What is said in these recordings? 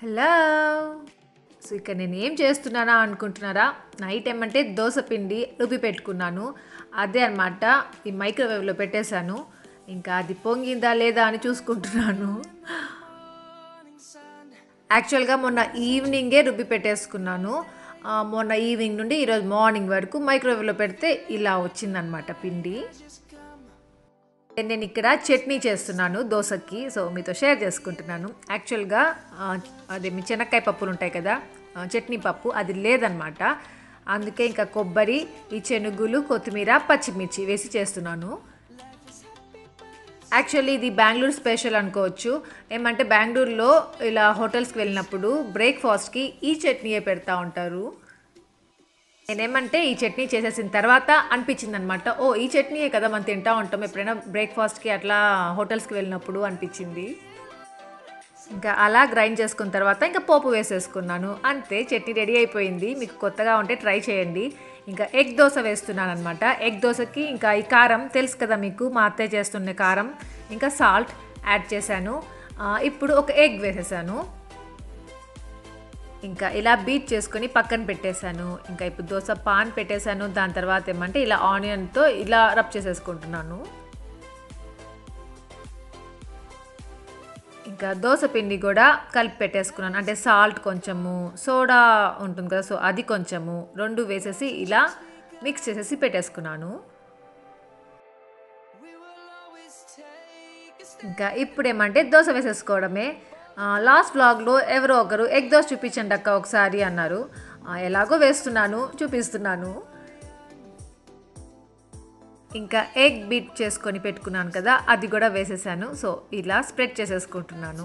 Hello so ఇక్కడ నేను ఏం చేస్తున్నానా అనుకుంటున్నారా నైట్ ఏమంటే దోశ పిండి రుబ్బి పెట్టుకున్నాను అదే అనమాట ఈ మైక్రోవేవ్లో పెట్టేశాను ఇంకా అది పొంగిందా లేదా అని చూసుకుంటున్నాను యాక్చువల్గా మొన్న ఈవినింగే రుబ్బి పెట్టేసుకున్నాను ఆ, మొన్న ఈవినింగ్ నుండి ఈరోజు మార్నింగ్ వరకు మైక్రోవేవ్లో పెడితే ఇలా వచ్చిందనమాట పిండి నేను ఇక్కడ చట్నీ చేస్తున్నాను దోశకి సో మీతో షేర్ చేసుకుంటున్నాను యాక్చువల్గా ఆ, అదే మీ చెనక్కాయ పప్పులు ఉంటాయి కదా ఆ, చట్నీ పప్పు అది లేదనమాట అందుకే ఇంకా కొబ్బరి ఈ చెనుగులు కొత్తిమీర పచ్చిమిర్చి వేసి చేస్తున్నాను యాక్చువల్లీ ఇది బెంగళూరు స్పెషల్ అనుకోవచ్చు ఏమంటే బెంగళూరులో ఇలా హోటల్స్కి వెళ్ళినప్పుడు బ్రేక్ఫాస్ట్కి ఈ చట్నీయే పెడతా ఉంటారు నేనేమంటే ఈ చట్నీ చేసేసిన తర్వాత అనిపించింది అనమాట ఓ ఈ చట్నీయే కదా మనం తింటా ఉంటాం ఎప్పుడైనా బ్రేక్ఫాస్ట్కి అట్లా హోటల్స్కి వెళ్ళినప్పుడు అనిపించింది ఇంకా అలా గ్రైండ్ చేసుకున్న తర్వాత ఇంకా పోపు వేసేసుకున్నాను అంతే చట్నీ రెడీ అయిపోయింది మీకు కొత్తగా ఉంటే ట్రై చేయండి ఇంకా ఎగ్ దోశ వేస్తున్నాను అనమాట ఎగ్ దోశకి ఇంకా ఈ కారం తెలుసు కదా మీకు మా అత్తయ్య చేస్తున్న కారం ఇంకా సాల్ట్ యాడ్ చేశాను ఆ, ఇప్పుడు ఒక ఎగ్ వేసేసాను ఇంకా ఇలా బీట్ చేసుకొని పక్కన పెట్టేశాను ఇంకా ఇప్పుడు దోశ పాన్ పెట్టేశాను దాని తర్వాత ఏమంటే ఇలా ఆనియన్తో ఇలా రబ్ చేసేసుకుంటున్నాను ఇంకా దోశ పిండి కూడా కలిపి పెట్టేసుకున్నాను అంటే సాల్ట్ కొంచెము సోడా ఉంటుంది కదా సో అది కొంచెము రెండు వేసేసి ఇలా మిక్స్ చేసేసి పెట్టేసుకున్నాను ఇంకా ఇప్పుడు ఏమంటే దోశ వేసేసుకోవడమే ఆ, లాస్ట్ వ్లాగ్లో ఎవరో ఒకరు ఎగ్ దోశ చూపించండి అక్క ఒకసారి అన్నారు ఆ, ఎలాగో వేస్తున్నాను చూపిస్తున్నాను ఇంకా ఎగ్ బీట్ చేసుకొని పెట్టుకున్నాను కదా అది కూడా వేసేసాను సో ఇలా స్ప్రెడ్ చేసేసుకుంటున్నాను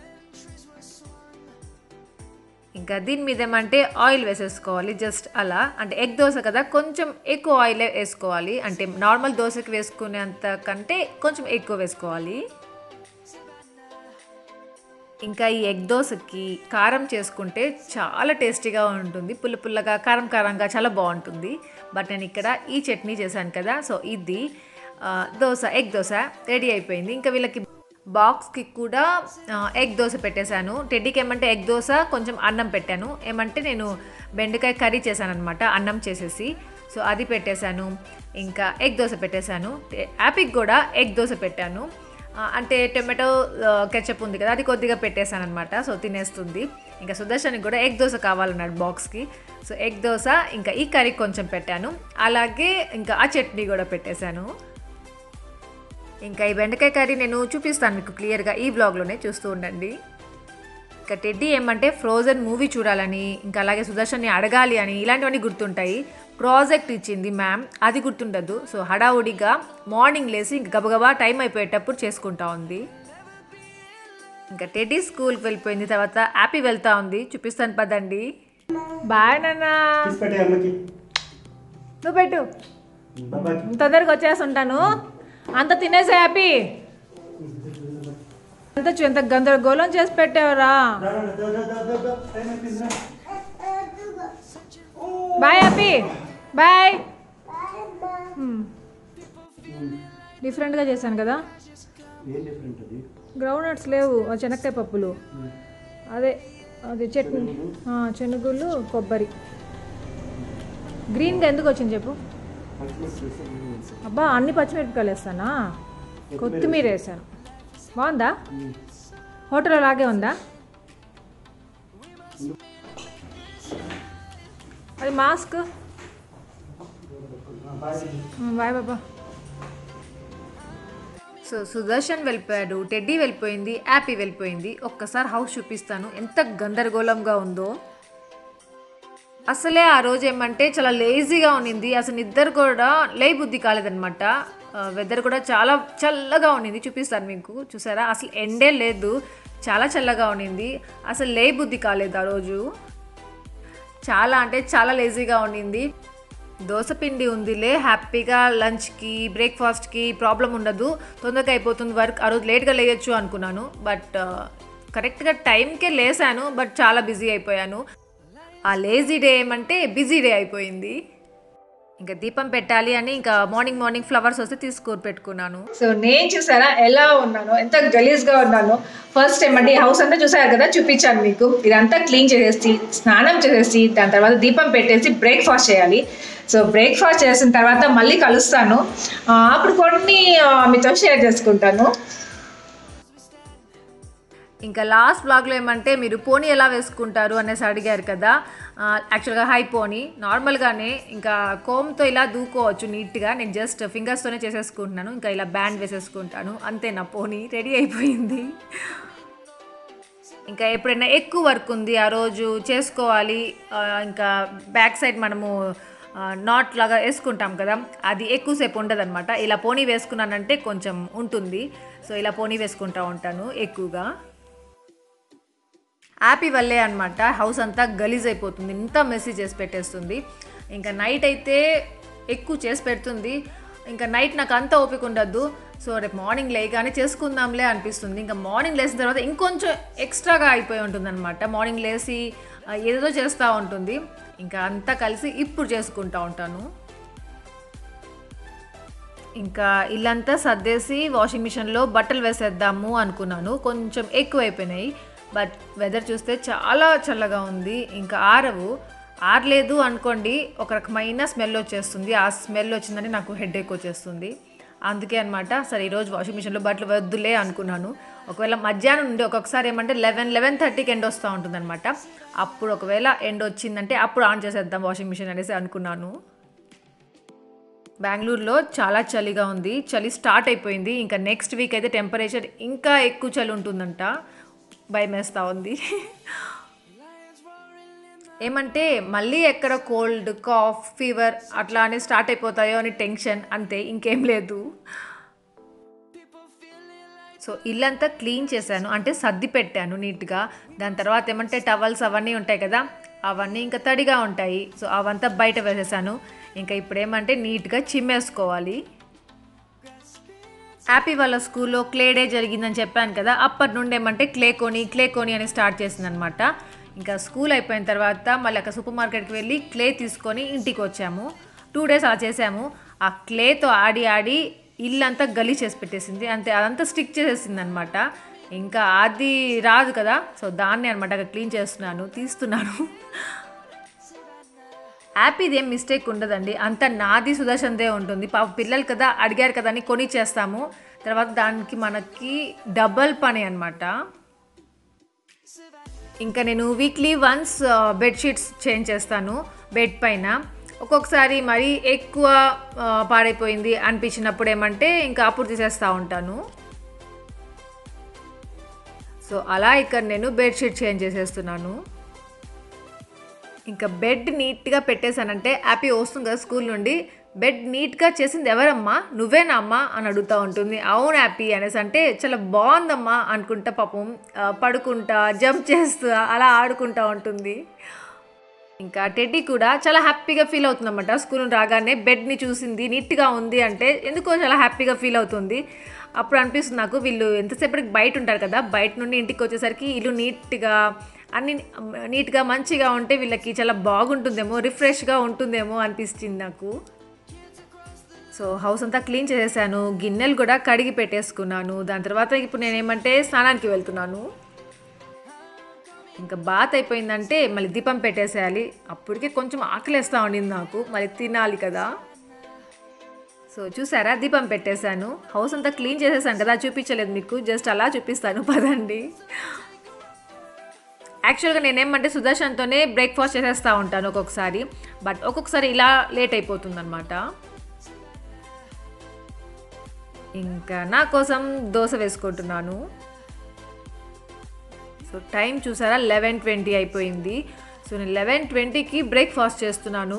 ఇంకా దీని మీద ఏమంటే ఆయిల్ వేసేసుకోవాలి జస్ట్ అలా అంటే ఎగ్ దోశ కదా కొంచెం ఎక్కువ ఆయిల్ వేసుకోవాలి అంటే నార్మల్ దోశకి వేసుకునేంత కంటే కొంచెం ఎక్కువ వేసుకోవాలి ఇంకా ఈ ఎగ్ దోశకి కారం చేసుకుంటే చాలా టేస్టీగా ఉంటుంది పుల్ల పుల్లగా కారం కారంగా చాలా బాగుంటుంది బట్ నేను ఇక్కడ ఈ చట్నీ చేశాను కదా సో ఇది ఆ, దోశ ఎగ్ దోశ రెడీ అయిపోయింది ఇంకా వీళ్ళకి బాక్స్కి కూడా ఆ, ఎగ్ దోశ పెట్టేశాను టెడ్డీకి ఏమంటే ఎగ్ దోశ కొంచెం అన్నం పెట్టాను ఏమంటే నేను బెండకాయ కర్రీ చేశాను అనమాట అన్నం చేసేసి సో అది పెట్టేశాను ఇంకా ఎగ్ దోశ పెట్టేశాను యాపిక్ కూడా ఎగ్ దోశ పెట్టాను ఆ, అంటే టొమాటో కెచప్ ఉంది కదా అది కొద్దిగా పెట్టేశాను అనమాట సో తినేస్తుంది ఇంకా సుదర్శన్కి కూడా ఎగ్ దోశ కావాలన్నాడు బాక్స్కి సో ఎగ్ దోశ ఇంకా ఈ కర్రీ కొంచెం పెట్టాను అలాగే ఇంకా ఆ చట్నీ కూడా పెట్టేశాను ఇంకా ఈ బెండకాయ కర్రీ నేను చూపిస్తాను మీకు క్లియర్గా ఈ బ్లాగ్లోనే చూస్తూ ఉండండి ఇంకా టెడ్డీ ఏమంటే ఫ్రోజన్ మూవీ చూడాలని ఇంకా అలాగే సుదర్శన్ని అడగాలి అని ఇలాంటివన్నీ గుర్తుంటాయి ప్రాజెక్ట్ ఇచ్చింది మ్యామ్ అది గుర్తుండదు సో హడావుడిగా మార్నింగ్ లేసి ఇంక గబగబా టైం అయిపోయేటప్పుడు చేసుకుంటా ఉంది ఇంకా టెడ్డీ స్కూల్కి వెళ్ళిపోయింది తర్వాత యాపీ వెళ్తా ఉంది చూపిస్తాను పదండి బాయ్ నాన్న తీసి పెట్టే అమ్మకి నువ్వు పెట్టు బాబాకి తొందరగా వచ్చేస్తుంటాను అంత తినేసా హ్యాపీ అంత చూ- ఎంత గందరగోళం చేసి పెట్టావురా రా, రా, రా, రా, రా, రా, రా. టైం అయిపోయింది, రా. బాయ్ హ్యాపీ బాయ్ డిఫరెంట్గా చేశాను కదా ఏం డిఫరెంట్ అది గ్రౌండ్ నట్స్ లేవు ఆ శనక్కాయ పప్పులు అదే అది చట్నీ ఆ, శనగులు కొబ్బరి గ్రీన్గా ఎందుకు వచ్చింది చెప్పు పచ్చిమిర్చి వేసి అన్నం వేసి. అబ్బా అన్ని పచ్చిమిరపకాయలు వేస్తానా కొత్తిమీర వేసాను బాగుందా ఉమ్. హోటల్ అలాగే ఉందా అది మాస్క్ ఆ, బాయ్. బాయ్ బాబా సో సుదర్శన్ వెళ్ళిపోయాడు టెడ్డీ వెళ్ళిపోయింది యాపీ వెళ్ళిపోయింది ఒక్కసారి హౌస్ చూపిస్తాను ఎంత గందరగోళంగా ఉందో అసలే ఆ రోజు ఏమంటే చాలా లేజీగా ఉన్నింది అసలు నిద్ర కూడా లే బుద్ధి కాలేదనమాట వెదర్ కూడా చాలా చల్లగా ఉన్నింది చూపిస్తాను మీకు చూసారా అసలు ఎండే లేదు చాలా చల్లగా ఉన్నింది అసలు లే బుద్ధి కాలేదు ఆ రోజు చాలా అంటే చాలా లేజీగా ఉండింది దోశ పిండి ఉందిలే హ్యాపీగా లంచ్కి బ్రేక్ఫాస్ట్కి ప్రాబ్లం ఉండదు తొందరగా అయిపోతుంది వర్క్ ఆ రోజు లేట్గా లేయొచ్చు అనుకున్నాను బట్ కరెక్ట్గా టైంకే లేసాను బట్ చాలా బిజీ అయిపోయాను ఆ లేజీ డే ఏమంటే బిజీ డే అయిపోయింది ఇంకా దీపం పెట్టాలి అని ఇంకా మార్నింగ్ మార్నింగ్ ఫ్లవర్స్ వస్తే తీసుకొని పెట్టుకున్నాను సో నేను చూసారా ఎలా ఉన్నాను ఎంత గలీజ్గా ఉన్నాను ఫస్ట్ టైం అంటే ఈ హౌస్ అంతా చూసారు కదా చూపించాను మీకు ఇదంతా క్లీన్ చేసేసి స్నానం చేసేసి దాని తర్వాత దీపం పెట్టేసి బ్రేక్ఫాస్ట్ చేయాలి సో బ్రేక్ఫాస్ట్ చేసిన తర్వాత మళ్ళీ కలుస్తాను ఆ, అప్పుడు కొన్ని ఆ, మీతో షేర్ చేసుకుంటాను ఇంకా లాస్ట్ బ్లాగ్లో ఏమంటే మీరు పోనీ ఎలా వేసుకుంటారు అనేసి అడిగారు కదా ఆ, యాక్చువల్గా హై పోనీ నార్మల్గానే ఇంకా కోమ్తో ఇలా దూకోవచ్చు నీట్గా నేను జస్ట్ ఫింగర్స్తోనే చేసేసుకుంటున్నాను ఇంకా ఇలా బ్యాండ్ వేసేసుకుంటాను అంతే నా పోనీ రెడీ అయిపోయింది ఇంకా ఎప్పుడైనా ఎక్కువ వర్క్ ఉంది ఆ రోజు చేసుకోవాలి ఆ, ఇంకా బ్యాక్ సైడ్ మనము ఆ, నాట్ లాగా వేసుకుంటాం కదా అది ఎక్కువసేపు ఉండదన్నమాట ఇలా పోనీ వేసుకున్నానంటే కొంచెం ఉంటుంది సో ఇలా పోనీ వేసుకుంటా ఉంటాను ఎక్కువగా యాపీ వల్లే అనమాట హౌస్ అంతా గలీజ్ అయిపోతుంది ఇంత మెసేజ్ చేసి పెట్టేస్తుంది ఇంకా నైట్ అయితే ఎక్కువ చేసి పెడుతుంది ఇంకా నైట్ నాకు అంత ఓపిక ఉండద్దు సో రేపు మార్నింగ్ లేగానే చేసుకుందాంలే అనిపిస్తుంది ఇంకా మార్నింగ్ లేచిన తర్వాత ఇంకొంచెం ఎక్స్ట్రాగా అయిపోయి ఉంటుందన్నమాట మార్నింగ్ లేచి ఆ, ఏదేదో చేస్తూ ఉంటుంది ఇంకా అంతా కలిసి ఇప్పుడు చేసుకుంటా ఉంటాను ఇంకా ఇల్లంతా సర్దేసి వాషింగ్ మిషన్లో బట్టలు వేసేద్దాము అనుకున్నాను కొంచెం ఎక్కువ అయిపోయినాయి బట్ వెదర్ చూస్తే చాలా చల్లగా ఉంది ఇంకా ఆరవు ఆరలేదు అనుకోండి ఒక రకమైన స్మెల్ వచ్చేస్తుంది ఆ స్మెల్ వచ్చిందని నాకు హెడ్ ఎక్ వచ్చేస్తుంది అందుకే అనమాట సరే ఈరోజు వాషింగ్ మిషన్లో బట్టలు వద్దులే అనుకున్నాను ఒకవేళ మధ్యాహ్నం నుండి ఒక్కొక్కసారి ఏమంటే లెవెన్ లెవెన్ థర్టీకి ఎండ్ వస్తూ ఉంటుందన్నమాట అప్పుడు ఒకవేళ ఎండ్ వచ్చిందంటే అప్పుడు ఆన్ చేసేద్దాం వాషింగ్ మిషన్ అనేసి అనుకున్నాను బెంగళూరులో చాలా చలిగా ఉంది చలి స్టార్ట్ అయిపోయింది ఇంకా నెక్స్ట్ వీక్ అయితే టెంపరేచర్ ఇంకా ఎక్కువ చలి ఉంటుందంట భయం వేస్తూ ఉంది ఏమంటే మళ్ళీ ఎక్కడ కోల్డ్ కాఫ్ ఫీవర్ అట్లా అని స్టార్ట్ అయిపోతాయో అని టెన్షన్ అంతే ఇంకేం లేదు సో ఇల్లంతా క్లీన్ చేశాను అంటే సర్ది పెట్టాను నీట్గా దాని తర్వాత ఏమంటే టవల్స్ అవన్నీ ఉంటాయి కదా అవన్నీ ఇంకా తడిగా ఉంటాయి సో అవంతా బయట వేసేసాను ఇంకా ఇప్పుడు ఏమంటే నీట్గా చిమ్మేసుకోవాలి హ్యాపీ వాళ్ళ స్కూల్లో క్లే డే జరిగిందని చెప్పాను కదా అప్పటి నుండి ఏమంటే క్లే కొని క్లే కొని అని స్టార్ట్ చేసిందనమాట ఇంకా స్కూల్ అయిపోయిన తర్వాత మళ్ళీ అక్కడ సూపర్ మార్కెట్కి వెళ్ళి క్లే తీసుకొని ఇంటికి వచ్చాము టూ డేస్ అలా చేసాము ఆ క్లేతో ఆడి ఆడి ఇల్లంతా గలీ చేసి పెట్టేసింది అంతే అదంతా స్టిక్ చేసేసింది అనమాట ఇంకా అది రాదు కదా సో దాన్ని అనమాట అక్కడ క్లీన్ చేస్తున్నాను తీస్తున్నాను హ్యాపీది ఏం మిస్టేక్ ఉండదండి అంత నాది సుదర్శన్దే ఉంటుంది పాప పిల్లలు కదా అడిగారు కదా అని కొని చేస్తాము తర్వాత దానికి మనకి డబల్ పని అనమాట ఇంకా నేను వీక్లీ వన్స్ బెడ్షీట్స్ చేంజ్ చేస్తాను బెడ్ పైన ఒక్కొక్కసారి మరీ ఎక్కువ ఆ, పాడైపోయింది అనిపించినప్పుడు ఏమంటే ఇంకా అప్పుడు తీసేస్తూ ఉంటాను సో అలా ఇక్కడ నేను బెడ్షీట్ చేంజ్ చేసేస్తున్నాను ఇంకా బెడ్ నీట్గా పెట్టేశానంటే హ్యాపీ వస్తుంది కదా స్కూల్ నుండి బెడ్ నీట్గా చేసింది ఎవరమ్మా నువ్వేనా అమ్మా అని అడుగుతూ ఉంటుంది అవును హ్యాపీ అనేసి అంటే చాలా బాగుందమ్మా అనుకుంటా పాపం ఆ, పడుకుంటా జంప్ చేస్తూ అలా ఆడుకుంటా ఉంటుంది ఇంకా టెడ్డీ కూడా చాలా హ్యాపీగా ఫీల్ అవుతుందన్నమాట స్కూల్ నుండి రాగానే బెడ్ని చూసింది నీట్గా ఉంది అంటే ఎందుకో చాలా హ్యాపీగా ఫీల్ అవుతుంది అప్పుడు అనిపిస్తుంది నాకు వీళ్ళు ఎంతసేపటికి బయట ఉంటారు కదా బయట నుండి ఇంటికి వచ్చేసరికి ఇల్లు నీట్గా అన్ని నీట్గా మంచిగా ఉంటే వీళ్ళకి చాలా బాగుంటుందేమో రిఫ్రెష్గా ఉంటుందేమో అనిపిస్తుంది నాకు సో హౌస్ అంతా క్లీన్ చేసేసాను గిన్నెలు కూడా కడిగి పెట్టేసుకున్నాను దాని తర్వాత ఇప్పుడు నేను ఏమంటే స్నానానికి వెళ్తున్నాను ఇంకా బాత్ అయిపోయిందంటే మళ్ళీ దీపం పెట్టేసేయాలి అప్పటికే కొంచెం ఆకలేస్తూ ఉండింది నాకు మళ్ళీ తినాలి కదా సో చూసారా దీపం పెట్టేశాను హౌస్ అంతా క్లీన్ చేసేసాను కదా చూపించలేదు మీకు జస్ట్ అలా చూపిస్తాను పదండి యాక్చువల్గా నేనేమంటే సుదర్శన్తోనే బ్రేక్ఫాస్ట్ చేసేస్తూ ఉంటాను ఒక్కొక్కసారి బట్ ఒక్కొక్కసారి ఇలా లేట్ అయిపోతుందన్నమాట ఇంకా నా కోసం దోశ వేసుకుంటున్నాను సో టైం చూసారా లెవెన్ ట్వంటీ అయిపోయింది సో నేను లెవెన్ ట్వంటీకి బ్రేక్ఫాస్ట్ చేస్తున్నాను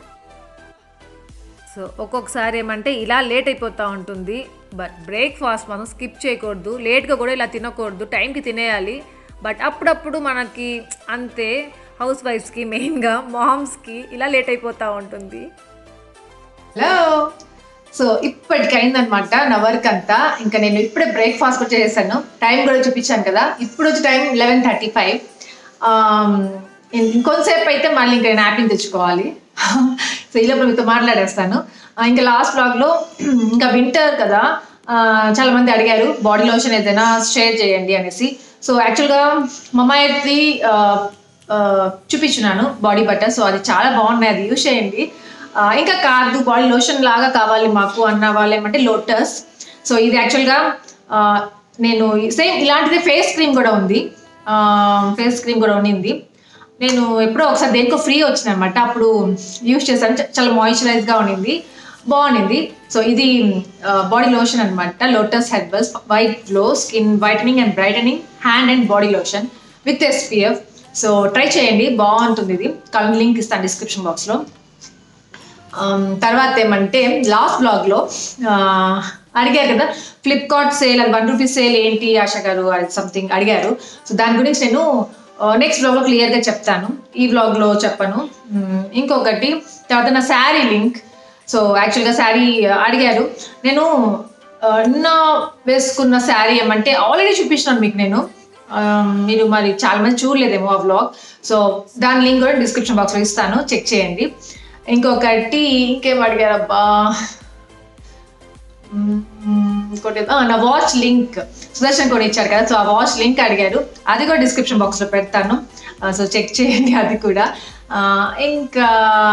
సో ఒక్కొక్కసారి ఏమంటే ఇలా లేట్ అయిపోతూ ఉంటుంది బట్ బ్రేక్ఫాస్ట్ మనం స్కిప్ చేయకూడదు లేట్గా కూడా ఇలా తినకూడదు టైంకి తినేయాలి బట్ అప్పుడప్పుడు మనకి అంతే హౌస్ వైఫ్స్కి మెయిన్గా మామ్స్కి ఇలా లేట్ అయిపోతూ ఉంటుంది హలో సో ఇప్పటికి అయిందనమాట నా వర్క్ అంతా ఇంకా నేను ఇప్పుడే బ్రేక్ఫాస్ట్ కూడా చేసేసాను టైం కూడా చూపించాను కదా ఇప్పుడు వచ్చి టైం లెవెన్ థర్టీ ఫైవ్ ఇంకొంతసేపు అయితే మళ్ళీ ఇంకా నేను యాపింగ్ తెచ్చుకోవాలి సో ఈ లోపల మీతో మాట్లాడేస్తాను ఆ, ఇంకా లాస్ట్ బ్లాగ్లో ఇంకా వింటర్ కదా ఆ, చాలా మంది అడిగారు బాడీ లోషన్ ఏదైనా షేర్ చేయండి అనేసి సో యాక్చువల్గా మమ్మాయిది చూపించున్నాను బాడీ బటర్ సో అది చాలా బాగున్నాయి అది యూజ్ చేయండి ఆ, ఇంకా కాదు బాడీ లోషన్ లాగా కావాలి మాకు అన్న వాళ్ళు ఏమంటే లోటస్ సో ఇది యాక్చువల్గా ఆ, నేను సేమ్ ఇలాంటిదే ఫేస్ క్రీమ్ కూడా ఉంది ఫేస్ క్రీమ్ కూడా ఉండింది నేను ఎప్పుడో ఒకసారి దేనికో ఫ్రీ వచ్చింది అనమాట అప్పుడు యూస్ చేశాను చ- చాలా మాయిశ్చరైజ్గా ఉండింది బాగుండింది సో ఇది బాడీ లోషన్ అనమాట Lotus Herbals white glow skin whitening and brightening hand and body lotion with SPF so try చేయండి బాగుంటుంది ఇది కలర్ లింక్ ఇస్తాను డిస్క్రిప్షన్ బాక్స్లో ఆమ్, తర్వాత ఏమంటే లాస్ట్ బ్లాగ్లో అడిగారు కదా ఫ్లిప్కార్ట్ సేల్ అది వన్ రూపీ సేల్ ఏంటి ఆశ గారు అది సంథింగ్ అడిగారు సో దాని గురించి నేను నెక్స్ట్ బ్లాగ్లో క్లియర్గా చెప్తాను ఈ బ్లాగ్లో చెప్పను ఉమ్, ఇంకొకటి తర్వాత నా శారీ లింక్ సో యాక్చువల్గా శారీ అడిగారు నేను ఆ, నిన్న వేసుకున్న శారీ ఏమంటే ఆల్రెడీ చూపించినాను మీకు నేను ఆ, మీరు మరి చాలా మంది చూడలేదేమో ఆ బ్లాగ్ సో దాని లింక్ కూడా డిస్క్రిప్షన్ బాక్స్లో ఇస్తాను చెక్ చేయండి ఇంకొకటి ఇంకేం అడిగారబ్బా మ్మ్, ఇంకోటి ఆ, నా వాచ్ లింక్ సుదర్శన్ కూడా ఇచ్చారు కదా సో ఆ వాచ్ లింక్ అడిగారు అది కూడా డిస్క్రిప్షన్ బాక్స్లో పెడతాను ఆ, సో చెక్ చేయండి అది కూడా ఆ, ఇంకా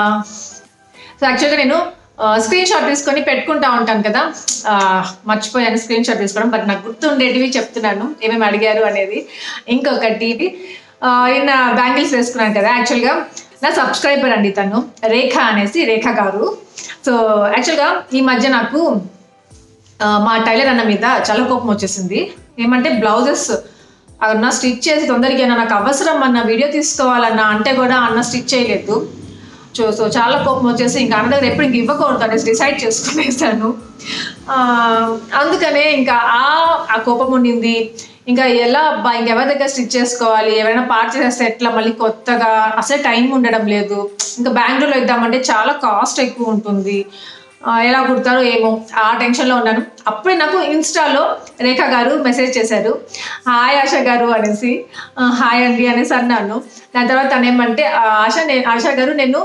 సో యాక్చువల్గా నేను స్క్రీన్ షాట్ తీసుకొని పెట్టుకుంటా ఉంటాను కదా ఆ, మర్చిపోయాను స్క్రీన్ షాట్ తీసుకోవడం బట్ నాకు గుర్తుండేటివి చెప్తున్నాను ఏమేమి అడిగారు అనేది ఇంకొకటి ఆ, ఈయన బ్యాంగిల్స్ వేసుకున్నాను కదా యాక్చువల్గా నా సబ్స్క్రైబర్ అండి తను రేఖ అనేసి రేఖ గారు సో యాక్చువల్గా ఈ మధ్య నాకు ఆ, మా టైలర్ అన్న మీద చాలా కోపం వచ్చేసింది ఏమంటే బ్లౌజెస్ అన్న స్టిచ్ చేసి తొందరగా నాకు అవసరం అన్న వీడియో తీసుకోవాలన్న అంటే కూడా అన్న స్టిచ్ చేయలేదు సో సో చాలా కోపం వచ్చేసి ఇంకా అన్న దగ్గర ఎప్పుడు ఇంక ఇవ్వకూడదు అనేసి డిసైడ్ చేసుకునేసాను ఆ, అందుకనే ఇంకా ఆ ఆ కోపం ఉండింది ఇంకా ఎలా అబ్బా ఇంకెవరి దగ్గర స్టిచ్ చేసుకోవాలి ఎవరైనా పార్ట్ చేసేస్తే ఎట్లా మళ్ళీ కొత్తగా అసలే టైం ఉండడం లేదు ఇంకా బెంగళూరులో ఇద్దామంటే చాలా కాస్ట్ ఎక్కువ ఉంటుంది ఆ, ఎలా కుడతారో ఏమో ఆ టెన్షన్లో ఉన్నాను అప్పుడే నాకు ఇన్స్టాలో రేఖ గారు మెసేజ్ చేశారు హాయ్ ఆశ గారు అనేసి "ఆ, హాయ్ అండి అనేసి అన్నాను దాని తర్వాత తను ఏమంటే "ఆ, ఆశ నేను ఆశ గారు నేను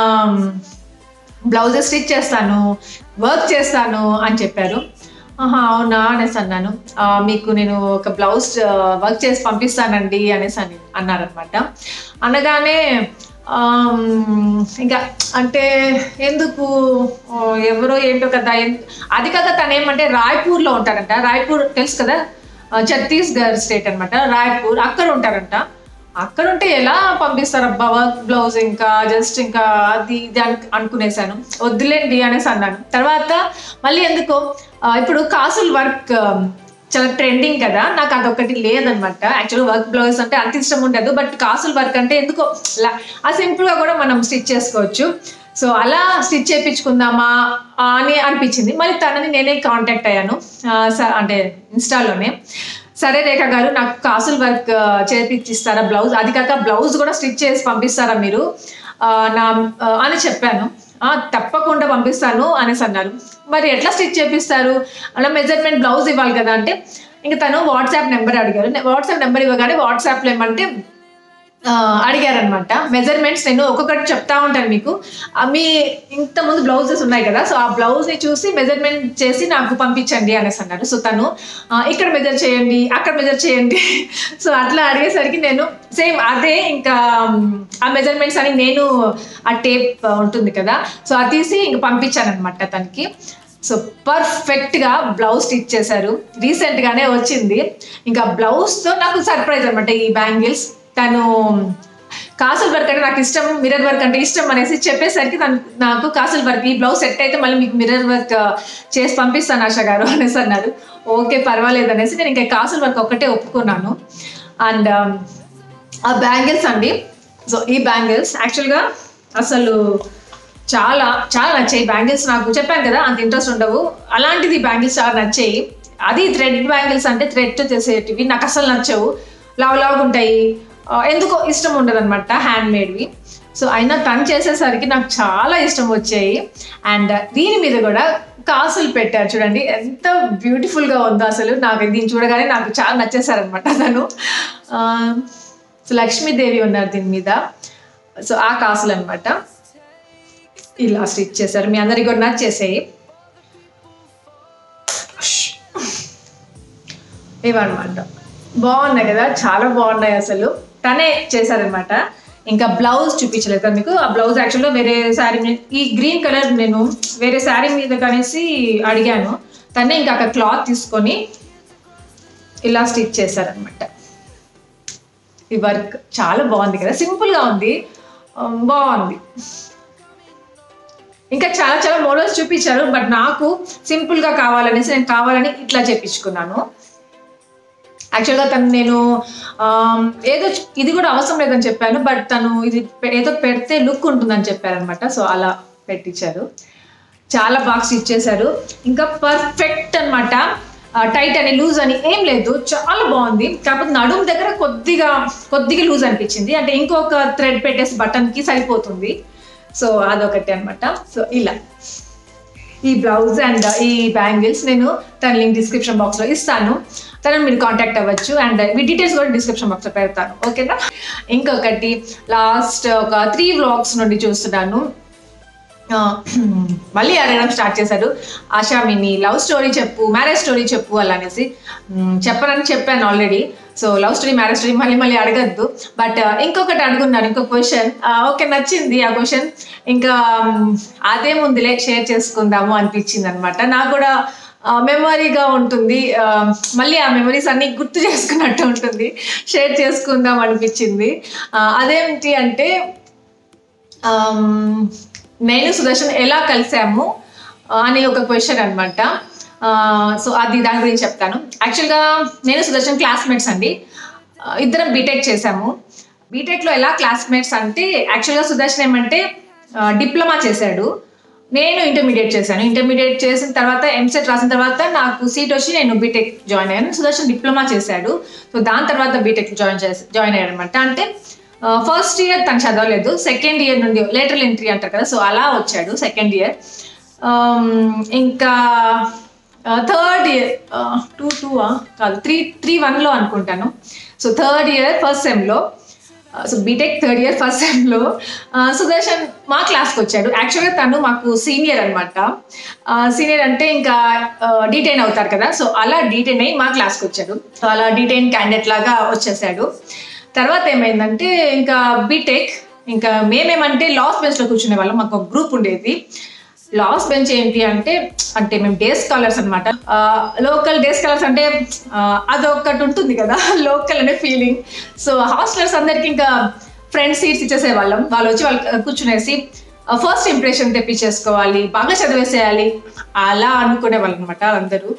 బ్లౌజెస్ స్టిచ్ చేస్తాను వర్క్ చేస్తాను అని చెప్పారు ఆహా అవునా అనేసి అన్నాను "ఆ, మీకు నేను ఒక బ్లౌజ్ వర్క్ చేసి పంపిస్తానండి అనేసి అని అన్నారనమాట అనగానే ఆమ్, ఇంకా అంటే ఎందుకు ఆ, ఎవరో ఏంటో కదా ఎన్- అది కాక తను ఏమంటే రాయ్పూర్లో ఉంటారంట రాయ్పూర్ తెలుసు కదా ఆ, ఛత్తీస్గఢ్ స్టేట్ అన్నమాట రాయ్పూర్ అక్కడ ఉంటారంట అక్కడ ఉంటే ఎలా పంపిస్తారబ్బా వర్క్ బ్లౌజ్ ఇంకా జస్ట్ ఇంకా అది ఇది అను- అనుకునేసాను వద్దులేండి అనేసి అన్నాను తర్వాత మళ్ళీ ఎందుకో ఆ, ఇప్పుడు కాసుల్ వర్క్ ఆ, చాలా ట్రెండింగ్ కదా నాకు అదొకటి లేదనమాట యాక్చువల్గా వర్క్ బ్లౌజ్ అంటే అంత ఇష్టం ఉండదు బట్ కాసుల్ వర్క్ అంటే ఎందుకో లా- ఆ సింపుల్గా కూడా మనం స్టిచ్ చేసుకోవచ్చు సో అలా స్టిచ్ చేయించుకుందామా ఆ, అని అనిపించింది మళ్ళీ తనని నేనే కాంటాక్ట్ అయ్యాను ఆ, స- అంటే ఇన్స్టాలోనే సరే రేఖ గారు నాకు కాసుల్ వర్క్ ఆ, చేపించిస్తారా బ్లౌజ్ అది కాక బ్లౌజ్ కూడా స్టిచ్ చేసి పంపిస్తారా మీరు ఆ, నా ఆ, అని చెప్పాను "ఆ, తప్పకుండా పంపిస్తాను అనేసి అన్నారు మరి ఎట్లా స్టిచ్ చేపిస్తారు అలా మెజర్మెంట్ బ్లౌజ్ ఇవ్వాలి కదా అంటే ఇంకా తను వాట్సాప్ నెంబర్ అడిగారు వాట్సాప్ నెంబర్ ఇవ్వగానే వాట్సాప్లో ఏమంటే ఆ, అడిగారనమాట మెజర్మెంట్స్ నేను ఒక్కొక్కటి చెప్తా ఉంటాను మీకు ఆ, మీ ఇంతకుముందు బ్లౌజెస్ ఉన్నాయి కదా సో ఆ బ్లౌజ్ని చూసి మెజర్మెంట్ చేసి నాకు పంపించండి అనేసి అన్నారు సో తను ఆ, ఇక్కడ మెజర్ చేయండి అక్కడ మెజర్ చేయండి సో అట్లా అడిగేసరికి నేను సేమ్ అదే ఇంకా మ్, ఆ మెజర్మెంట్స్ అని నేను ఆ టేప్ ఉంటుంది కదా సో అది తీసి ఇంక పంపించాను అనమాట తనకి సో పర్ఫెక్ట్గా బ్లౌజ్ స్టిచ్ చేశారు రీసెంట్గానే వచ్చింది ఇంకా బ్లౌజ్తో నాకు సర్ప్రైజ్ అనమాట ఈ బ్యాంగిల్స్ తను కాసుల్ వర్క్ అంటే నాకు ఇష్టం మిర్రర్ వర్క్ అంటే ఇష్టం అనేసి చెప్పేసరికి తను నాకు కాసుల్ వర్క్ ఈ బ్లౌజ్ సెట్ అయితే మళ్ళీ మీకు మిర్రర్ వర్క్ చేసి పంపిస్తాను ఆశ గారు అనేసి అన్నారు ఓకే పర్వాలేదు అనేసి నేను ఇంకా కాసుల్ వర్క్ ఒక్కటే ఒప్పుకున్నాను అండ్ ఆ బ్యాంగిల్స్ అండి సో ఈ బ్యాంగిల్స్ యాక్చువల్గా అసలు చాలా చాలా నచ్చాయి బ్యాంగిల్స్ నాకు చెప్పాను కదా అంత ఇంట్రెస్ట్ ఉండవు అలాంటిది బ్యాంగిల్స్ చాలా నచ్చాయి అది థ్రెడ్ బ్యాంగిల్స్ అంటే థ్రెడ్ చేసేటివి నాకు అసలు నచ్చవు లావు లావుగా ఉంటాయి ఆ, ఎందుకో ఇష్టం ఉండదు అనమాట హ్యాండ్ మేడ్వి సో అయినా తను చేసేసరికి నాకు చాలా ఇష్టం వచ్చాయి అండ్ దీని మీద కూడా కాసులు పెట్టారు చూడండి ఎంత బ్యూటిఫుల్గా ఉందో అసలు నాకు దీన్ని చూడగానే నాకు చాలా నచ్చేసారనమాట తను ఆ, సో లక్ష్మీదేవి ఉన్నారు దీని మీద సో ఆ కాసులు అనమాట ఇలా స్టిచ్ చేశారు మీ అందరికి కూడా నచ్చేసాయి ఇవన్నమాట బాగున్నాయి కదా చాలా బాగున్నాయి అసలు తనే చేశారనమాట ఇంకా బ్లౌజ్ చూపించలేదు కదా మీకు ఆ బ్లౌజ్ యాక్చువల్గా వేరే శారీ మీద ఈ గ్రీన్ కలర్ నేను వేరే శారీ మీద కనేసి అడిగాను తనే ఇంకా అక్కడ క్లాత్ తీసుకొని ఇలా స్టిచ్ చేశారనమాట ఈ వర్క్ చాలా బాగుంది కదా సింపుల్గా ఉంది ఆ, బాగుంది ఇంకా చాలా చాలా మోడల్స్ చూపించారు బట్ నాకు సింపుల్గా కావాలనేసి నేను కావాలని ఇట్లా చేపించుకున్నాను యాక్చువల్గా తను నేను ఆమ్, ఏదో ఇది కూడా అవసరం లేదని చెప్పాను బట్ తను ఇది పె- ఏదో పెడితే లుక్ ఉంటుందని చెప్పారనమాట సో అలా పెట్టించారు చాలా బాగా స్టిచ్ చేశారు ఇంకా పర్ఫెక్ట్ అనమాట టైట్ అని లూజ్ అని ఏం లేదు చాలా బాగుంది కాకపోతే నడుము దగ్గర కొద్దిగా కొద్దిగా లూజ్ అనిపించింది అంటే ఇంకొక థ్రెడ్ పెట్టేసి బటన్కి సరిపోతుంది సో అదొకటి అనమాట సో ఇలా ఈ బ్లౌజ్ అండ్ ఈ బ్యాంగిల్స్ నేను తన లింక్ డిస్క్రిప్షన్ బాక్స్లో ఇస్తాను తనని మీరు కాంటాక్ట్ అవ్వచ్చు అండ్ మీ డీటెయిల్స్ కూడా డిస్క్రిప్షన్ బాక్స్లో పెడతాను ఓకేనా ఇంకొకటి లాస్ట్ ఒక త్రీ వ్లాగ్స్ నుండి చూస్తున్నాను ఆ, మళ్ళీ అడగడం స్టార్ట్ చేశారు ఆశా మిని లవ్ స్టోరీ చెప్పు మ్యారేజ్ స్టోరీ చెప్పు అలా అనేసి మ్, చెప్పనని చెప్పాను already so love story marriage story మళ్ళీ మళ్ళీ అడగద్దు బట్ ఇంకొకటి అడుగున్నారు ఇంకో క్వశ్చన్ ఓకే నచ్చింది ఆ క్వశ్చన్ ఇంకా మ్, అదే ముందులే షేర్ చేసుకుందాము అనిపించింది అనమాట నాకు కూడా మెమరీగా ఉంటుంది ఆ, మళ్ళీ ఆ మెమరీస్ అన్ని గుర్తు చేసుకున్నట్టు ఉంటుంది షేర్ చేసుకుందాం అనిపించింది ఆ, అదేంటి అంటే ఆమ్, నేను సుదర్శన్ ఎలా కలిసాము ఆ, అని ఒక క్వశ్చన్ అనమాట సో అది దాని గురించి చెప్తాను యాక్చువల్గా నేను సుదర్శన్ క్లాస్మేట్స్ అండి ఆ, ఇద్దరం బీటెక్ చేశాము బీటెక్లో ఎలా క్లాస్మేట్స్ అంటే యాక్చువల్గా సుదర్శన్ ఏమంటే డిప్లొమా చేశాడు నేను ఇంటర్మీడియట్ చేశాను ఇంటర్మీడియట్ చేసిన తర్వాత ఎంసెట్ రాసిన తర్వాత నాకు సీట్ వచ్చి నేను బీటెక్ జాయిన్ అయ్యాను సుదర్శన్ డిప్లొమా చేశాడు సో దాని తర్వాత బీటెక్ జాయిన్ చేసి జాయిన్ అయ్యాడు అనమాట అంటే ఫస్ట్ ఇయర్ తను చదవలేదు సెకండ్ ఇయర్ నుండి లేటరల్ ఎంట్రీ అంటారు కదా సో అలా వచ్చాడు సెకండ్ ఇయర్ ఇంకా థర్డ్ ఇయర్ టూ టూ కాదు త్రీ త్రీ వన్లో అనుకుంటాను సో థర్డ్ ఇయర్ ఫస్ట్ సెమ్లో so BTech third year first సెమ్లో సుదర్శన్ మా క్లాస్కి వచ్చాడు యాక్చువల్గా తను మాకు సీనియర్ అనమాట సీనియర్ అంటే ఇంకా డీటైన్ అవుతారు కదా సో అలా డీటైన్ అయ్యి మా క్లాస్కి వచ్చాడు సో అలా డీటైన్ క్యాండిడేట్ లాగా వచ్చేసాడు తర్వాత ఏమైందంటే ఇంకా బీటెక్ ఇంకా మేమేమంటే లాస్ట్ బెంచ్లో కూర్చునే వాళ్ళం మాకు ఒక గ్రూప్ ఉండేది లాస్ట్ బెంచ్ ఏంటి అంటే అంటే మేము డే స్కాలర్స్ అనమాట లోకల్ డే స్కాలర్స్ అంటే ఆ, అదొకటి ఉంటుంది కదా లోకల్ అనే ఫీలింగ్ సో హాస్టలర్స్ అందరికి ఇంకా ఫ్రెండ్ సీట్స్ ఇచ్చేసే వాళ్ళం వాళ్ళు వచ్చి వాళ్ళు కూర్చునేసి ఫస్ట్ ఇంప్రెషన్ తెప్పించేసుకోవాలి బాగా చదివేసేయాలి అలా అనుకునే వాళ్ళు అనమాట అందరూ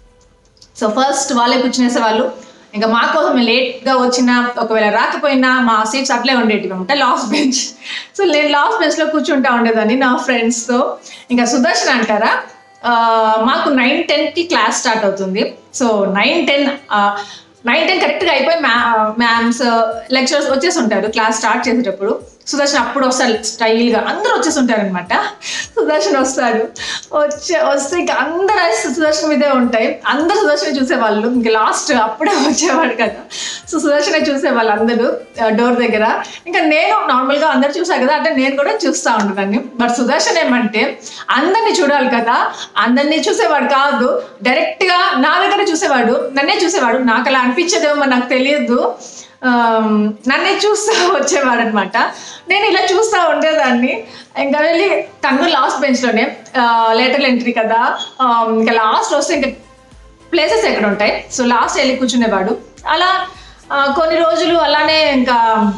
సో ఫస్ట్ వాళ్ళే కూర్చునేసే వాళ్ళు ఇంకా మా కోసం లేట్గా వచ్చినా ఒకవేళ రాకపోయినా మా సీట్స్ అట్లే ఉండేటివి అనమాట లాస్ట్ బెంచ్ సో నేను లాస్ట్ బెంచ్లో కూర్చుంటా ఉండేదాన్ని నా ఫ్రెండ్స్తో ఇంకా సుదర్శన్ అంటారా ఆ, మాకు నైన్ టెన్కి క్లాస్ స్టార్ట్ అవుతుంది so nine ten nine ten కరెక్ట్గా అయిపోయి మ్యా మ్యామ్స్ లెక్చరర్స్ వచ్చేసి ఉంటారు క్లాస్ స్టార్ట్ చేసేటప్పుడు సుదర్శన్ అప్పుడు వస్తాడు స్టైల్గా అందరూ వచ్చేసి ఉంటారు అనమాట సుదర్శన్ వస్తాడు వచ్చే వస్తే ఇంకా అందరు eyes సుదర్శన్ మీదే ఉంటాయి అందరు సుదర్శన్ చూసేవాళ్ళు ఇంకా లాస్ట్ అప్పుడే వచ్చేవాడు కదా సో సుదర్శనే చూసేవాళ్ళు అందరూ డోర్ దగ్గర ఇంకా నేను నార్మల్గా అందరు చూసా కదా అంటే నేను కూడా చూస్తూ ఉంటాను బట్ సుదర్శన్ ఏమంటే అందరినీ చూడాలి కదా అందరినీ చూసేవాడు కాదు డైరెక్ట్గా నా దగ్గర చూసేవాడు నన్నే చూసేవాడు నాకు అలా అనిపించేదేమో నాకు తెలియదు ఆమ్, నన్నే చూస్తూ వచ్చేవాడు అనమాట నేను ఇలా చూస్తూ ఉండేదాన్ని ఇంకా వెళ్ళి తను లాస్ట్ బెంచ్లోనే లేటర్ ఎంట్రీ కదా ఆమ్, ఇంకా లాస్ట్ వస్తే ఇంకా ప్లేసెస్ ఎక్కడ ఉంటాయి సో లాస్ట్ వెళ్ళి కూర్చునేవాడు అలా ఆ, కొన్ని రోజులు అలానే ఇంకా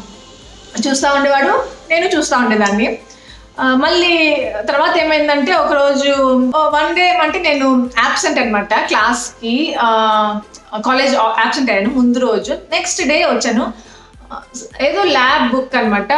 చూస్తూ ఉండేవాడు నేను చూస్తూ ఉండేదాన్ని ఆ, మళ్ళీ తర్వాత ఏమైందంటే ఒకరోజు వన్ డే అంటే నేను యాబ్సెంట్ అనమాట క్లాస్కి కాలేజ్ యాబ్సెంట్ అయ్యాను ముందు రోజు నెక్స్ట్ డే వచ్చాను ఆ, ఏదో ల్యాబ్ బుక్ అనమాట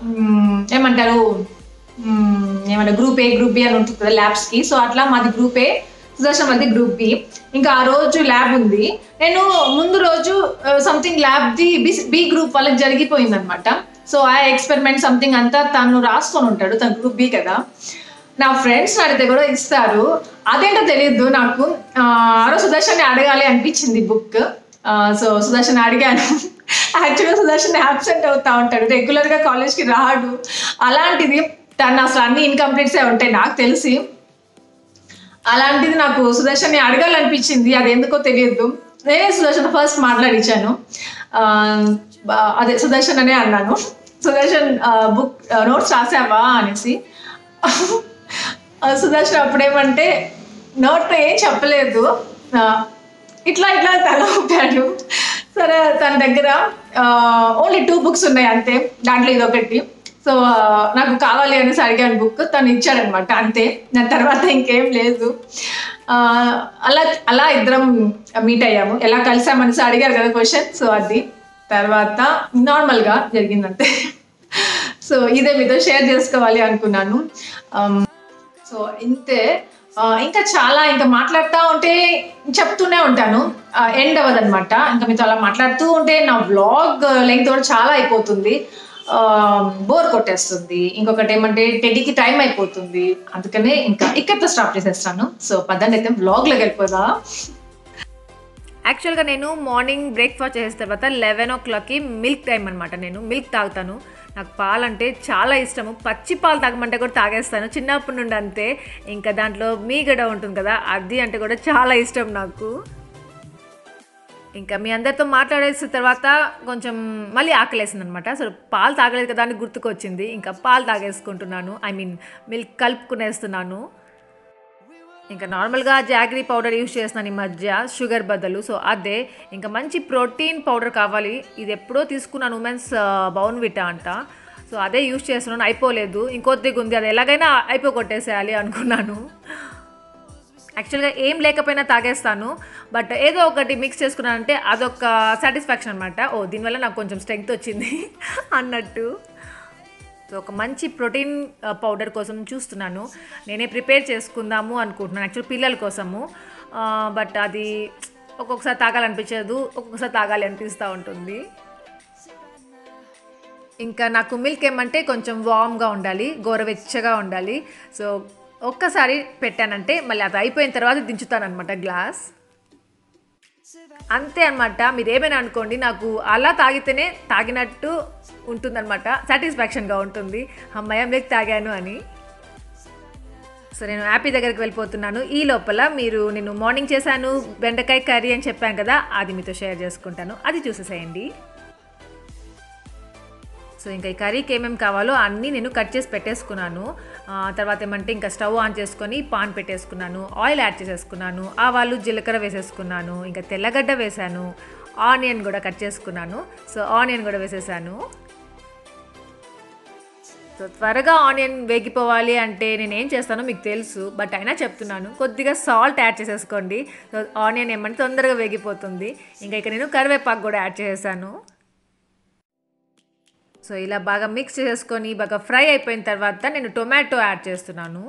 ఏమంటారు మ్మ్, ఏమంటారు గ్రూప్ ఏ గ్రూప్ బి అని ఉంటుంది కదా ల్యాబ్స్కి సో అట్లా మాది గ్రూప్ ఏ సుదర్శన్ మాది గ్రూప్ బి ఇంకా ఆ రోజు ల్యాబ్ ఉంది నేను ముందు రోజు సంథింగ్ ల్యాబ్ది బి బి గ్రూప్ వాళ్ళకి జరిగిపోయింది అనమాట సో ఆ ఎక్స్పెరిమెంట్ సంథింగ్ అంతా తను రాసుకొని ఉంటాడు తన గ్రూప్ బి కదా నా ఫ్రెండ్స్ అడిగితే కూడా ఇస్తారు అదేంటో తెలియదు నాకు ఆ ఆ రోజు సుదర్శన్ని అడగాలి అనిపించింది బుక్ సో సుదర్శన్ అడిగాను యాక్చువల్గా సుదర్శన్ యాబ్సెంట్ అవుతా ఉంటాడు రెగ్యులర్గా కాలేజ్కి రాడు అలాంటిది తను అసలు అన్ని ఇన్కంప్లీట్సే ఉంటాయి నాకు తెలిసి అలాంటిది నాకు సుదర్శన్ని అడగాలనిపించింది అది ఎందుకో తెలియదు నేనే సుదర్శన్ ఫస్ట్ మాట్లాడించాను ఆ, బా- అదే సుదర్శన్ అనే అన్నాను సుదర్శన్ బుక్ నోట్స్ రాసావా అనేసి ఆ, సుదర్శన్ అప్పుడేమంటే నోట్ ఏం చెప్పలేదు ఆ, ఇట్లా ఇట్లా తల ఊపాడు సరే తన దగ్గర ఓన్లీ టూ బుక్స్ ఉన్నాయి అంతే దాంట్లో ఇది ఒకటి సో నాకు కావాలి అనేసి అడిగాను బుక్ తను ఇచ్చాడనమాట అంతే దాని తర్వాత ఇంకేం లేదు ఆ, అలా అలా ఇద్దరం మీట్ అయ్యాము ఎలా కలిసామనేసి అడిగారు కదా క్వశ్చన్ సో అది తర్వాత నార్మల్గా జరిగిందంతే సో ఇదే మీతో షేర్ చేసుకోవాలి అనుకున్నాను Um, సో ఇంతే ఆ, ఇంకా చాలా ఇంకా మాట్లాడుతూ ఉంటే చెప్తూనే ఉంటాను ఎండ్ అవ్వదన్నమాట ఇంకా మీతో అలా మాట్లాడుతూ ఉంటే నా వ్లాగ్ లెంగ్త్ కూడా చాలా అయిపోతుంది బోర్ కొట్టేస్తుంది ఇంకొకటి ఏమంటే టెడ్డీకి టైం అయిపోతుంది అందుకనే ఇంకా ఇక్కడితో స్టాప్ చేసేస్తాను సో పదండి అయితే వ్లాగ్లోకి వెళ్ళిపోదా యాక్చువల్గా నేను మార్నింగ్ బ్రేక్ఫాస్ట్ చేసిన తర్వాత లెవెన్ ఓ క్లాక్కి మిల్క్ టైం అనమాట నేను మిల్క్ తాగుతాను నాకు పాలు అంటే చాలా ఇష్టము పచ్చి పాలు తాగమంటే కూడా తాగేస్తాను చిన్నప్పటి నుండి అంతే ఇంకా దాంట్లో మీగడ ఉంటుంది కదా అది అంటే కూడా చాలా ఇష్టం నాకు ఇంకా మీ అందరితో మాట్లాడేసిన తర్వాత కొంచెం మళ్ళీ ఆకలేసింది అనమాట అసలు పాలు తాగలేదు కదా అని గుర్తుకొచ్చింది ఇంకా పాలు తాగేసుకుంటున్నాను ఐ మీన్ మిల్క్ కలుపుకునేస్తున్నాను ఇంకా నార్మల్గా జాగరీ పౌడర్ యూస్ చేస్తున్నాను ఈ మధ్య షుగర్ బదులు సో అదే ఇంకా మంచి ప్రోటీన్ పౌడర్ కావాలి ఇది ఎప్పుడో తీసుకున్నాను ఉమెన్స్ బౌన్ విటా అంట సో అదే యూస్ చేస్తున్నాను అయిపోలేదు ఇంకొద్దిగా ఉంది అది ఎలాగైనా అయిపోగొట్టేసేయాలి అనుకున్నాను యాక్చువల్గా ఏం లేకపోయినా తాగేస్తాను బట్ ఏదో ఒకటి మిక్స్ చేసుకున్నానంటే అదొక సాటిస్ఫాక్షన్ అనమాట ఓ దీనివల్ల నాకు కొంచెం స్ట్రెంగ్త్ వచ్చింది అన్నట్టు సో ఒక మంచి ప్రోటీన్ పౌడర్ కోసం చూస్తున్నాను నేనే ప్రిపేర్ చేసుకుందాము అనుకుంటున్నాను యాక్చువల్ పిల్లల కోసము బట్ అది ఒక్కొక్కసారి తాగాలనిపించదు ఒక్కొక్కసారి తాగాలి అనిపిస్తూ ఉంటుంది ఇంకా నాకు మిల్క్ ఏమంటే కొంచెం వామ్గా ఉండాలి గోరవెచ్చగా ఉండాలి సో ఒక్కసారి పెట్టానంటే మళ్ళీ అది అయిపోయిన తర్వాత దించుతానమాట గ్లాస్ అంతే అనమాట మీరు ఏమైనా అనుకోండి నాకు అలా తాగితేనే తాగినట్టు ఉంటుందన్నమాట సాటిస్ఫాక్షన్గా ఉంటుంది అమ్మాయి మిల్క్ తాగాను అని సో నేను హ్యాపీ దగ్గరికి వెళ్ళిపోతున్నాను ఈ లోపల మీరు నేను మార్నింగ్ చేశాను బెండకాయ కర్రీ అని చెప్పాను కదా అది మీతో షేర్ చేసుకుంటాను అది చూసేసేయండి సో ఇంకా ఈ కర్రీకి ఏమేమి కావాలో అన్నీ నేను కట్ చేసి పెట్టేసుకున్నాను ఆ, తర్వాత ఏమంటే ఇంకా స్టవ్ ఆన్ చేసుకొని పాన్ పెట్టేసుకున్నాను ఆయిల్ యాడ్ చేసేసుకున్నాను ఆవాలు జీలకర్ర వేసేసుకున్నాను ఇంకా తెల్లగడ్డ వేసాను ఆనియన్ కూడా కట్ చేసుకున్నాను సో ఆనియన్ కూడా వేసేసాను సో త్వరగా ఆనియన్ వేగిపోవాలి అంటే నేను ఏం చేస్తానో మీకు తెలుసు బట్ అయినా చెప్తున్నాను కొద్దిగా సాల్ట్ యాడ్ చేసేసుకోండి సో ఆనియన్ ఏమంటే తొందరగా వేగిపోతుంది ఇంకా ఇక నేను కరివేపాకు కూడా యాడ్ చేసేసాను సో ఇలా బాగా మిక్స్ చేసుకొని బాగా ఫ్రై అయిపోయిన తర్వాత నేను టొమాటో యాడ్ చేస్తున్నాను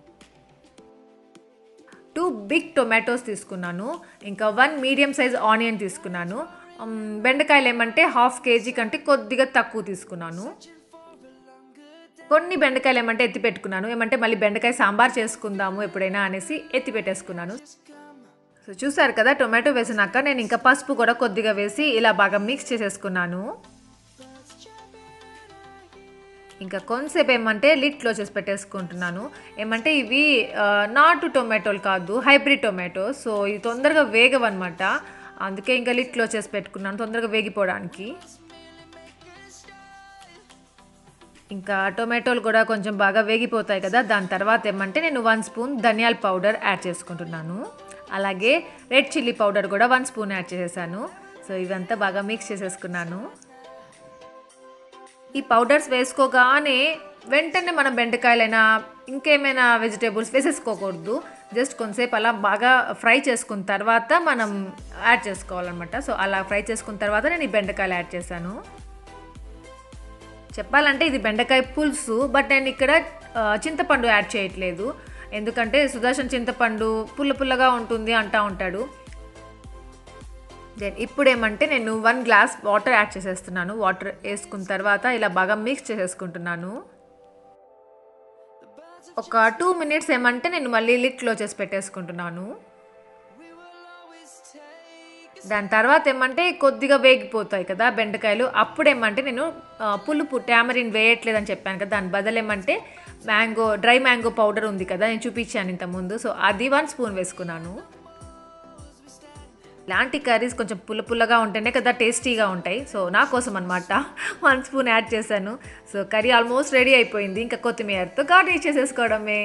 టూ బిగ్ టొమాటోస్ తీసుకున్నాను ఇంకా వన్ మీడియం సైజ్ ఆనియన్ తీసుకున్నాను ఉమ్, బెండకాయలు ఏమంటే హాఫ్ కేజీ కంటే కొద్దిగా తక్కువ తీసుకున్నాను కొన్ని బెండకాయలు ఏమంటే ఎత్తి పెట్టుకున్నాను ఏమంటే మళ్ళీ బెండకాయ సాంబార్ చేసుకుందాము ఎప్పుడైనా అనేసి ఎత్తి పెట్టేసుకున్నాను సో చూసారు కదా టొమాటో వేసినాక నేను ఇంకా పసుపు కూడా కొద్దిగా వేసి ఇలా బాగా మిక్స్ చేసేసుకున్నాను ఇంకా కొంతసేపు ఏమంటే లిడ్ క్లోజ్ చేసి పెట్టేసుకుంటున్నాను ఏమంటే ఇవి ఆ, నాటు టొమాటోలు కాదు హైబ్రిడ్ టొమాటో సో ఇది తొందరగా వేగవన్నమాట అందుకే ఇంకా లిడ్ క్లోజ్ చేసి పెట్టుకున్నాను తొందరగా వేగిపోవడానికి ఇంకా టొమాటోలు కూడా కొంచెం బాగా వేగిపోతాయి కదా దాని తర్వాత ఏమంటే నేను వన్ స్పూన్ ధనియాల పౌడర్ యాడ్ చేసుకుంటున్నాను అలాగే రెడ్ చిల్లీ పౌడర్ కూడా వన్ స్పూన్ యాడ్ చేసేసాను సో ఇవంతా బాగా మిక్స్ చేసేసుకున్నాను ఈ పౌడర్స్ వేసుకోగానే వెంటనే మనం బెండకాయలైనా ఇంకేమైనా వెజిటేబుల్స్ వేసేసుకోకూడదు జస్ట్ కొంతసేపు అలా బాగా ఫ్రై చేసుకున్న తర్వాత మనం యాడ్ చేసుకోవాలన్నమాట సో అలా ఫ్రై చేసుకున్న తర్వాత నేను ఈ బెండకాయలు యాడ్ చేశాను చెప్పాలంటే ఇది బెండకాయ పులుసు బట్ నేను ఇక్కడ ఆ, చింతపండు యాడ్ చేయట్లేదు ఎందుకంటే సుదర్శన్ చింతపండు పుల్ల పుల్లగా ఉంటుంది అంటా ఉంటాడు దెన్ ఇప్పుడు ఏమంటే నేను వన్ గ్లాస్ వాటర్ యాడ్ చేసేస్తున్నాను వాటర్ వేసుకున్న తర్వాత ఇలా బాగా మిక్స్ చేసేసుకుంటున్నాను ఒక టూ మినిట్స్ ఏమంటే నేను మళ్ళీ లిట్ క్లోజ్ చేసి పెట్టేసుకుంటున్నాను దాని తర్వాత ఏమంటే కొద్దిగా వేగిపోతాయి కదా బెండకాయలు అప్పుడు ఏమంటే నేను ఆ, పులుపు టామరిన్ వేయట్లేదని చెప్పాను కదా దాని బదులు ఏమంటే మ్యాంగో డ్రై మ్యాంగో పౌడర్ ఉంది కదా నేను చూపించాను ఇంతకుముందు సో అది వన్ స్పూన్ వేసుకున్నాను ఇలాంటి కర్రీస్ కొంచెం పుల్ల పుల్లగా ఉంటేనే కదా టేస్టీగా ఉంటాయి సో నా కోసం అనమాట వన్ స్పూన్ యాడ్ చేశాను సో కర్రీ ఆల్మోస్ట్ రెడీ అయిపోయింది ఇంకా కొత్తిమీరతో గార్నిష్ చేసేసుకోవడమే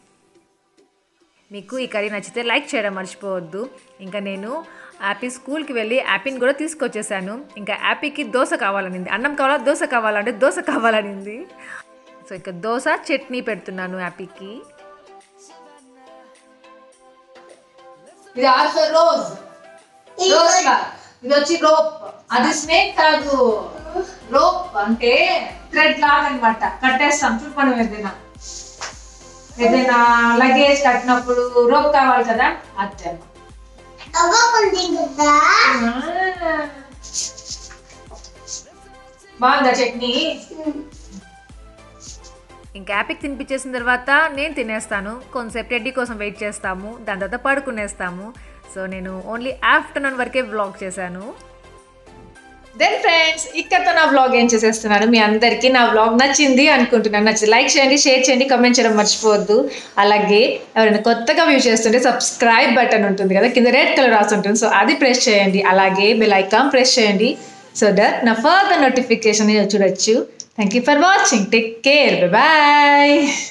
మీకు ఈ కర్రీ నచ్చితే లైక్ చేయడం మర్చిపోవద్దు ఇంకా నేను యాపీ స్కూల్కి వెళ్ళి యాపీని కూడా తీసుకొచ్చేసాను ఇంకా యాపీకి దోశ కావాలనింది అన్నం కావాలా దోశ కావాలంటే దోశ కావాలనింది సో ఇంకా దోశ చట్నీ పెడుతున్నాను యాపీకి ఇది ఆల్సో రోజ్ రోజ్ ఫ్లవర్ ఇది వచ్చి రోప్ అది స్నేక్ కాదు రోప్ అంటే థ్రెడ్ లాగా అనమాట కట్టేస్తాం చూడు మనం ఏదైనా ఏదైనా లగేజ్ కట్టినప్పుడు రోప్ కావాలి కదా అదే బాగుందా చట్నీ ఇంకా యాపిక్ తినిపించేసిన తర్వాత నేను తినేస్తాను కొంతసేపు టెడ్డీ కోసం వెయిట్ చేస్తాము దాని తర్వాత పడుకునేస్తాము సో నేను ఓన్లీ ఆఫ్టర్నూన్ వరకే వ్లాగ్ చేశాను దెన్ ఫ్రెండ్స్ ఇక్కడతో నా వ్లాగ్ ఏం చేసేస్తున్నాను మీ అందరికీ నా వ్లాగ్ నచ్చింది అనుకుంటున్నాను నచ్చింది లైక్ చేయండి షేర్ చేయండి కమెంట్ చేయడం మర్చిపోవద్దు అలాగే ఎవరైనా కొత్తగా వ్యూ చేస్తుంటే సబ్స్క్రైబ్ బటన్ ఉంటుంది కదా కింద రెడ్ కలర్ రాసి ఉంటుంది సో అది ప్రెస్ చేయండి అలాగే బెల్ ఐకాన్ ప్రెస్ చేయండి సో దట్ నా ఫర్దర్ నోటిఫికేషన్ చూడొచ్చు thank you for watching take care bye